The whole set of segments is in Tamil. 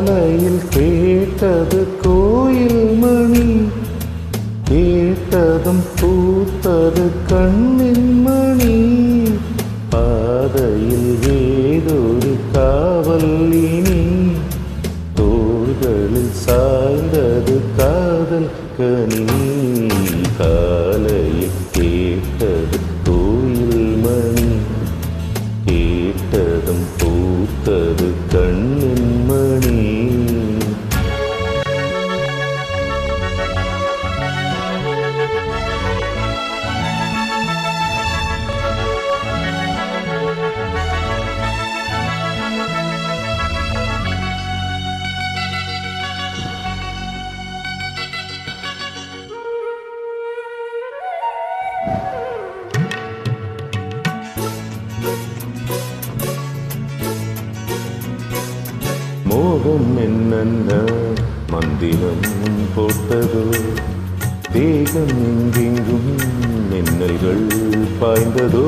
காலையில் கேட்டது கோயில் மணி கேட்டதும் பூத்தது கண்ணின் மணி பாதையில் ஏதொரு காவல் இனி தோள்களில் சாய்ந்தது காதல் கனி காலையில் கேட்டது கோயில் மணி கேட்டதும் பூத்தது கண்ணின் மணி மோகம் என்னென்ன மந்திரம் போட்டதோ தேகம் எங்கெங்கும் மின்னல்கள் பாய்ந்ததோ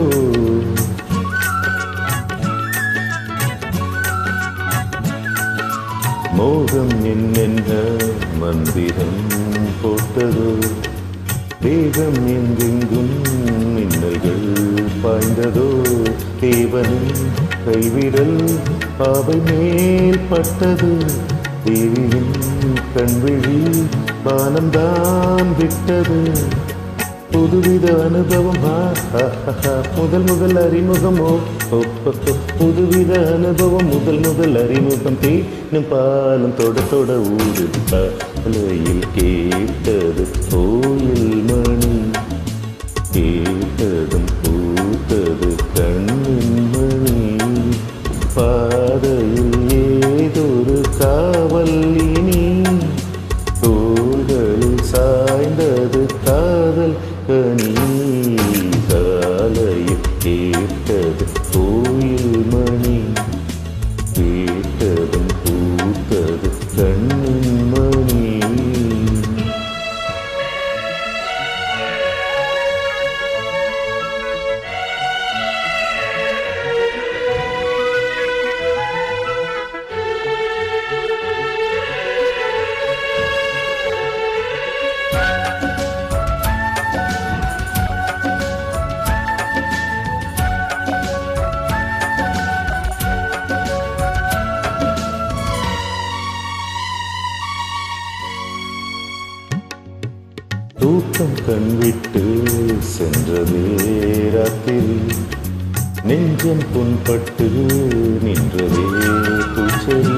மோகம் என்னென்ன மந்திரம் போட்டதோ தேகம் எங்கெங்கும் மின்னல்கள் பாய்ந்ததோ தேவனின் கைவிரல் பாவை மேல் பட்டது தேவியின் கண்விழி பானம்தான் விட்டது புதுவித அனுபவம் ஆ, ஆ, ஆ, ஆ. முதல் முதல் அறிமுகமோ ஓ, ஓ, ஓ. புதுவித அனுபவம் முதல் முதல் அறிமுகம் தேனும் பாலும் தொட தொட ஊடு காலையில் கேட்டது கோயில் மணி கேட்டதும் பூத்தது கண்ணின் மணி பாதையில் ஏதொரு காவல் இனி தோள்களில் சாய்ந்தது காதல் கனி காலையில் கேட்டது கோயில் மணி கேட்டதும் பூத்தது கண்ணின் மணி தூக்கம் கண்விட்டு சென்றதே ராத்திரி நெஞ்சம் புண்பட்டு நின்றதே பூச்செடி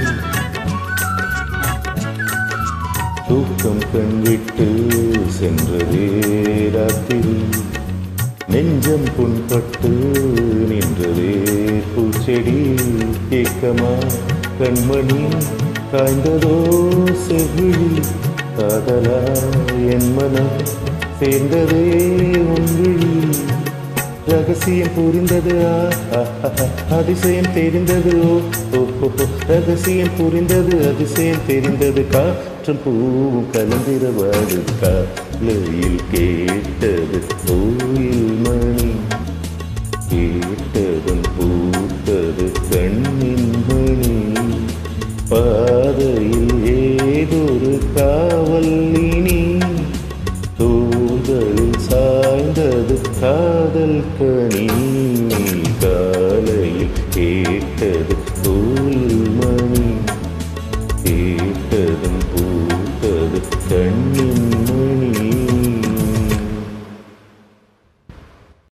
தூக்கம் கண்விட்டு சென்றதே ராத்திரி நெஞ்சம் புண்பட்டு நின்றதே பூச்செடி ஏக்கமா கண்மணி காய்ந்ததோ செவிழி காதலா என் மனம் சேர்ந்ததே உன்விழி ரகசியம் புரிந்தது ஆ, ஆ, ஆ, ஆ, அதிசயம் தெரிந்தது ஓ ஓ, ஓ, ஓ. ரகசியம் புரிந்தது அதிசயம் தெரிந்தது காற்றும் பூவும் கலந்திரவாடு காலையில் கேட்டது கோயில் மணி கேட்டதும் பூத்தது கண்ணின் மணி பாதையில் ஏதொரு காவல் இனி தூதலில் சாய்ந்தது காதல் கனி காலையில் கேட்டது கோயில்